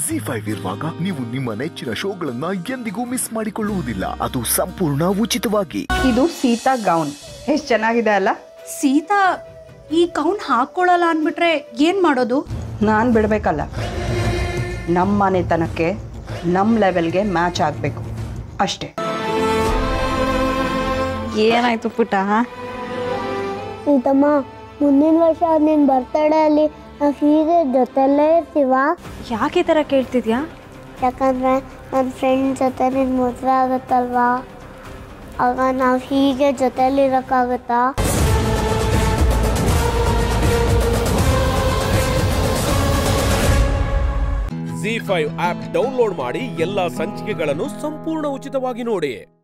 G five ಇರುವಾಗ ನೀವು ನಿಮ್ಮ ನೆಚ್ಚಿನ ಶೋಗಳನ್ನ ಎಂದಿಗೂ ಮಿಸ್ ಮಾಡಿಕೊಳ್ಳುವುದಿಲ್ಲ ಅದು ಸಂಪೂರ್ಣ ಉಚಿತವಾಗಿ ಇದು ಸೀತಾ ಗೌನ್ ಎಷ್ಟು ಚೆನ್ನಾಗಿದೆ ಅಲ್ಲ ಸೀತಾ ಈ ಕೌನ್ ಹಾಕೊಳ್ಳಲ್ಲ ಅಂದ್ಬಿಟ್ರೆ ಏನ್ ಮಾಡೋದು ನಾನು ಬಿಡಬೇಕಲ್ಲ ನಮ್ಮ ಮನೆತನಕ್ಕೆ ನಮ್ಮ ಲೆವೆಲ್ಗೆ ಮ್ಯಾಚ್ ಆಗಬೇಕು ಅಷ್ಟೇ ಏನಾಯ್ತು ಪುಟ್ಟ ಸೀತಮ್ಮ ಮುಂದಿನ ವರ್ಷ ನಿನ್ನ ಬರ್ತಡೇ ಅಲ್ಲಿ ನಾವು ಹೀಗೆ ಜೊತೆಲೇ ಇರ್ತೀವ ಯಾಕೆ ಈ ಥರ ಕೇಳ್ತಿದ್ಯಾ ಯಾಕಂದರೆ ನನ್ನ ಫ್ರೆಂಡ್ ಜೊತೆ ನಿನ್ನ ಮದುವೆ ಆಗುತ್ತಲ್ವಾ ಆಗ ನಾವು ಹೀಗೆ ಜೊತೆಲಿರೋಕ್ಕಾಗುತ್ತಾ ಜಿ ಫೈವ್ ಆಪ್ ಡೌನ್ಲೋಡ್ ಮಾಡಿ ಎಲ್ಲಾ ಸಂಚಿಕೆಗಳನ್ನು ಸಂಪೂರ್ಣ ಉಚಿತವಾಗಿ ನೋಡಿ